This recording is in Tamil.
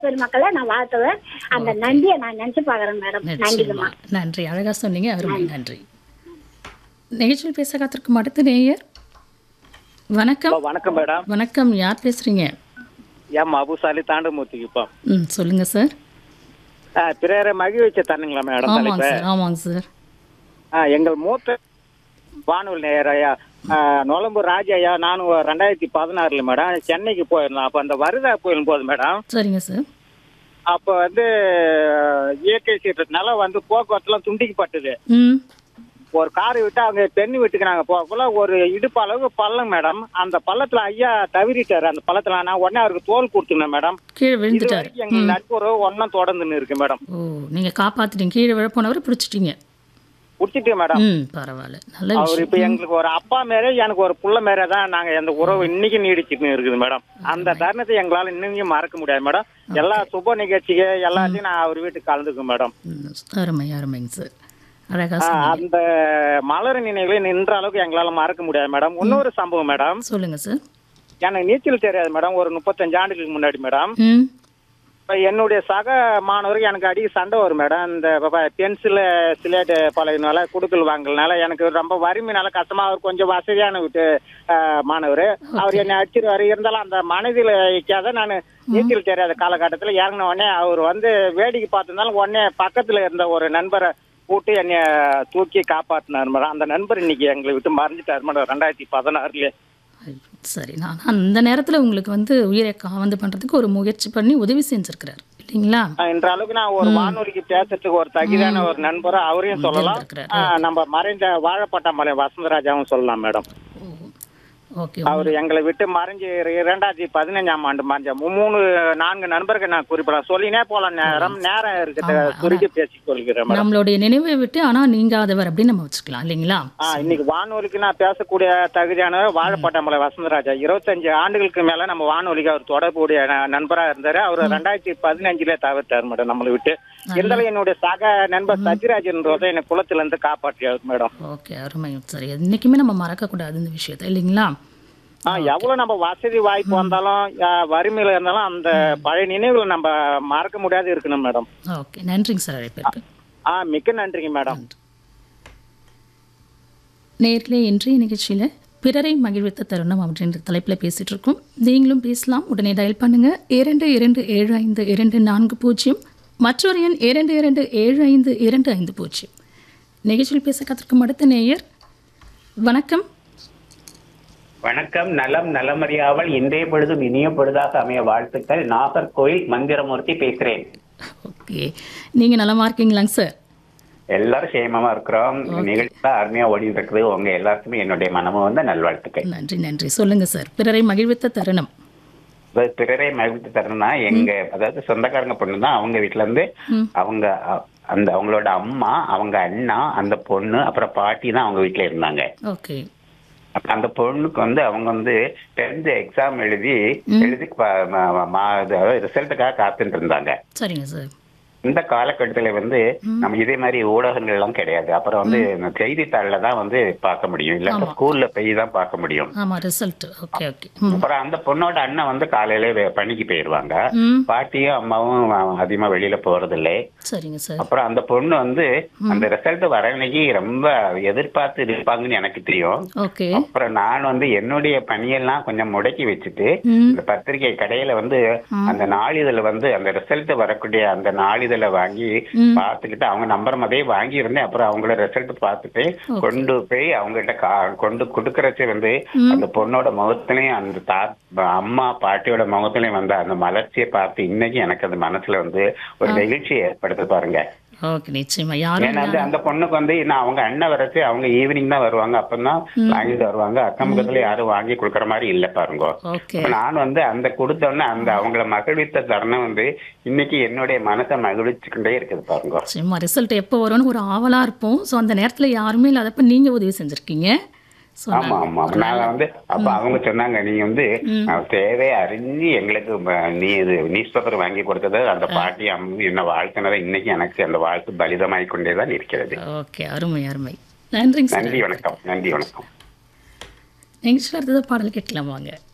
பெருமக்களை நான் வாழ்த்துவேன் அந்த நன்றியை நான் நினைச்சு பாக்குறேன் மேடம் நன்றிங்கம்மா நிச்சயமா நன்றி அழகா சொன்னீங்க அருமை நன்றி நிகழ்ச்சியில் பேச காத்திருக்கும் அடுத்த நேயர் வணக்கம் ஹலோ வணக்கம் மேடம் வணக்கம் யார் பேசுறீங்க எம் அபுசாலி தாண்டமூர்த்திக்கு இப்போ ம் சொல்லுங்க சார் ஆ, பிறரை மகிழ்ச்சி தரணுங்களா மேடம் ஆமாங்க தலைப்பு சார் ஆமாங்க சார் ஆ, எங்கள் மூத்த வானொலி நேயர் ஐயா ஆ, நொலம்பூர் ராஜா ஐயா நானும் ஒரு ரெண்டாயிரத்தி பதினாறுல மேடம் சென்னைக்கு போயிருந்தோம் அப்போ அந்த வருதா கோயில் போது மேடம் சரிங்க சார் அப்போ வந்து இயற்கை சீற்றத்தினால வந்து போக்குவரத்துலாம் துண்டிக்கப்பட்டது ம் ஒரு கார் விட்டு அவங்க பெண்ணு வீட்டுக்கு நாங்கள் போகக்குள்ள ஒரு இடுப்பு அளவு பள்ளம் மேடம் அந்த பள்ளத்துல ஐயா தவறிட்டாரு அந்த பள்ளத்துல நான் உடனே அவருக்கு தோல் கொடுத்துனேன் மேடம் கீழே இது விழுந்துட்டாரு வரைக்கும் எங்களுக்கு நட்புறவு ஒன்றும் தொடர்ந்துன்னு இருக்கு மேடம் ஓ நீங்க காப்பாத்திட்டீங்க கீழே விழ போனவரை பிடிச்சிட்டீங்க பிடிச்சிட்டு மேடம் ம் பரவாயில்ல நல்ல அவர் விஷயம் இப்ப எங்களுக்கு ஒரு அப்பா மேலே எனக்கு ஒரு புள்ள மேலே தான் நாங்க இந்த உறவு இன்னைக்கு நீடிச்சுட்டு இருக்குது மேடம் அந்த தருணத்தை எங்களால இன்னும் மறக்க முடியாது மேடம் எல்லா சுப நிகழ்ச்சிக்கு எல்லாத்தையும் நான் அவர் வீட்டுக்கு கலந்துக்குவேன் மேடம் ம், அருமை அருமைங்க சார் அழகா ஆ, சொன்னீங்க அந்த மலர் நினைவுகளை நின்ற அளவுக்கு எங்களால மறக்க முடியாது மேடம் இன்னொரு சம்பவம் மேடம் சொல்லுங்க சார் எனக்கு நீச்சல் தெரியாது மேடம் ஒரு முப்பத்தஞ்சு ஆண்டுகளுக்கு முன்னாடி மேடம் ம் இப்ப என்னுடைய சக மாணவருக்கு எனக்கு அடிக்க சண்டை வரும் மேடம் இந்த பென்சில் சிலேட் பழகினால குடுக்கல் வாங்கலனால எனக்கு ரொம்ப வறுமைனால கஷ்டமா அவர் கொஞ்சம் வசதியான விட்டு மாணவர் அவர் என்னை அடிச்சிருவாரு இருந்தாலும் அந்த மனதில் வைக்காத நான் நீச்சல் தெரியாத காலகட்டத்தில் இறங்கின உடனே அவர் வந்து வேடிக்கை பார்த்திருந்தாலும் உடனே பக்கத்துல இருந்த ஒரு நண்பரை கூட்டி என்னை தூக்கி காப்பாத்தினார் மேடம் அந்த நண்பர் இன்னைக்கு எங்களை விட்டு மறைஞ்சிட்டார் மேடம் ரெண்டாயிரத்தி பதினாறுலயே ஐயோ, சரி நான் அந்த நேரத்தில் உங்களுக்கு வந்து உயிரை காவந்து பண்ணுறதுக்கு ஒரு முயற்சி பண்ணி உதவி செஞ்சுருக்கிறார் இல்லைங்களா ஆஹ் இந்த அளவுக்கு நான் ஒரு வானொலிக்கு பேசுறதுக்கு ஒரு தகுதியான ஒரு நண்பர் அவரையும் சொல்லலாம் இருந்திருக்கிறாரு. ஆஹ் நம்ம மறைந்த வாழப்பட்டாமலை வசந்தராஜாவும் சொல்லலாம் மேடம் ஓகே அவர் எங்களை விட்டு மறைஞ்சு இர- இரண்டாயிரத்தி பதினஞ்சாம் ஆண்டு மறைஞ்ச மூ- மூணு நான்கு நண்பர்கள் நான் குறிப்பிடலாம் சொல்லினே போல நேரம் நேரம் இருக்கிறத குறித்து பேசி கொள்கிறேன் மேடம் நம்மளுடைய நினைவை விட்டு ஆனால் நீங்காதவர் அப்படின்னு நம்ம வச்சுக்கலாம் இல்லைங்களா ஆஹ் இன்னைக்கு வானொலிக்கு நான் பேசக்கூடிய தகுதியானவர் வாழப்பட்டாமலை வசந்தராஜா இருபத்தஞ்சு ஆண்டுகளுக்கு மேல நம்ம வானொலிக்கு அவர் தொடர்புடைய ந- நண்பரா இருந்தாரு அவர் ரெண்டாயிரத்தி பதினஞ்சுல தவிர்த்தார் மேடம் நம்மளை விட்டு இருந்தாலும் என்னுடைய சக நண்பர் சத்யராஜன்றதை என்னை குளத்துல இருந்து காப்பாற்றியார் மேடம் ஓகே அருமை சரி என்றைக்குமே நம்ம மறக்கக்கூடாது இந்த விஷயத்தை இல்லைங்களா ஆஹ் எவ்வளவு நம்ம வசதி வாய்ப்பு வந்தாலும் ஆஹ் வறுமையில இருந்தாலும் அந்த பழைய நினைவுகளை நம்ம மறக்க முடியாது இருக்கணும் மேடம் ஓகே நன்றிங்க சார் அழைப்பிற்கு ஆ மிக்க நன்றிங்க மேடம் நேரிலே இன்றைய நிகழ்ச்சியில் பிறரை மகிழ்வித்த தருணம் அப்படின்ற தலைப்பில் பேசிகிட்டு இருக்கோம் நீங்களும் பேசலாம் உடனே டயல் பண்ணுங்கள் இரண்டு இரண்டு ஏழு ஐந்து இரண்டு நான்கு பூஜ்ஜியம் மற்றொரு எண் இரண்டு இரண்டு ஏழு ஐந்து இரண்டு ஐந்து பூஜ்ஜியம் நிகழ்ச்சியில் பேச காத்திருக்கும் அடுத்த நேயர் வணக்கம் வணக்கம் நலம் நலமறியாமல் இன்றைய பொழுதும் இனிய பொழுதாக அமைய வாழ்த்துக்கள் நாகர்கோயில் மந்திரமூர்த்தி பேசுறேன் ஓகே நீங்கள் நலமா இருக்கீங்களாங்க சார் எல்லாரும் சேமமா இருக்கிறோம் நிகழ்ச்சி அருமையா ஓடிட்டு இருக்குது உங்க எல்லாருக்குமே என்னுடைய மனமும் வந்து நல்வாழ்த்துக்கள் நன்றி நன்றி சொல்லுங்கள் சார் பிறரை மகிழ்வித்த தருணம் இப்ப பிறரை மகிழ்ச்சி தரணும்னா எங்க அதாவது சொந்தக்காரங்க பொண்ணு தான் அவங்க வீட்டுல இருந்து அவங்க அ- அந்த அவங்களோட அம்மா அவங்க அண்ணா அந்த பொண்ணு அப்புறம் பாட்டி தான் அவங்க வீட்டுல இருந்தாங்க ஓகே அப்ப அந்த பொண்ணுக்கு வந்து அவங்க வந்து டென்த் எக்ஸாம் எழுதி எழுதி ரிசல்ட்டுக்காக காத்துட்டு இருந்தாங்க சரிங்க சார் இந்த காலகட்டத்துல வந்து நம்ம இதே மாதிரி ஊடகங்கள் எல்லாம் கிடையாது அப்புறம் வந்து இந்த செய்தித்தாள்ல தான் வந்து பார்க்க முடியும் இல்ல ஸ்கூல்ல போய் தான் பார்க்க முடியும் ஆமாம் ரிசல்ட் ஓகே ஓகே ம் அப்புறம் அந்த பொண்ணோட அண்ணன் வந்து காலையில வே- பணிக்கு போயிருவாங்க ம் பாட்டியும் அம்மாவும் அ- அதிகமா வெளியில போறதில்லை சரிங்க சார் அப்புறம் அந்த பொண்ணு வந்து அந்த ரிசல்ட் வர அன்னைக்கு ரொம்ப எதிர்பார்த்து இருப்பாங்கன்னு எனக்கு தெரியும் ஓகே அப்புறம் நான் வந்து என்னுடைய பணியெல்லாம் கொஞ்சம் முடக்கி வச்சுட்டு ம் இந்த பத்திரிகை கடையில வந்து அந்த நாளிதழ் வந்து அந்த ரிசல்ட் வரக்கூடிய அந்த நாளிதழை வாங்கி ம். பார்த்துக்கிட்டு அவங்க நம்பர் மாதிரியே வாங்கி இருந்தேன் அப்புறம் அவங்களோட ரிசல்ட் பார்த்துட்டு கொண்டு போய் அவங்ககிட்ட கா- கொண்டு கொடுக்கறச்சு வந்து அந்த பொண்ணோட முகத்திலையும் அந்த தா அம்மா பாட்டியோட முகத்திலையும் வந்த அந்த மலர்ச்சியை பார்த்து இன்னைக்கு எனக்கு அது மனசுல வந்து ஒரு நெகிழ்ச்சி ஏற்படுத்து பாருங்க ஓகே நிச்சயமா யாரும் ஏன்னா வந்து அந்த பொண்ணுக்கு வந்து நான் அவங்க அண்ணன் வரச்சு அவங்க ஈவினிங் தான் வருவாங்க அப்பதான் வாங்கிட்டு வருவாங்க அக்கம் பக்கத்துல யாரும் வாங்கி கொடுக்கற மாதிரி இல்ல பாருங்க ஓகே அப்ப நான் வந்து அந்த கொடுத்தோன்னே அந்த அவங்கள மகிழ்வித்த தருணம் வந்து இன்னைக்கு என்னுடைய மனசை மகிழ்ச்சிக்கிட்டே இருக்குது பாருங்க சும்மா ரிசல்ட் எப்போ வரும்னு ஒரு ஆவலாக இருப்போம் ஸோ அந்த நேரத்தில் யாருமே இல்லாதப்ப நீங்கள் உதவி செஞ்சுருக்கீங்க ஸோ ஆமா ஆமா நான் வந்து அப்ப அவங்க சொன்னாங்க நீ வந்து அஹ், தேவை அறிஞ்சு எங்களுக்கு ம- நீ இது நியூஸ் பேப்பர் வாங்கி கொடுத்தது அந்த பாட்டி அம்மி என்ன வாழ்த்தினதை இன்னைக்கு எனக்கு அந்த வாழ்த்து பலிதமாய் கொண்டே தான் இருக்கிறது ஓகே அருமை அருமை நன்றிங்க சார் நன்றி வணக்கம் நன்றி வணக்கம் நெக்ஸ்ட் அடுத்தது பாடல் கேட்கலாம் வாங்க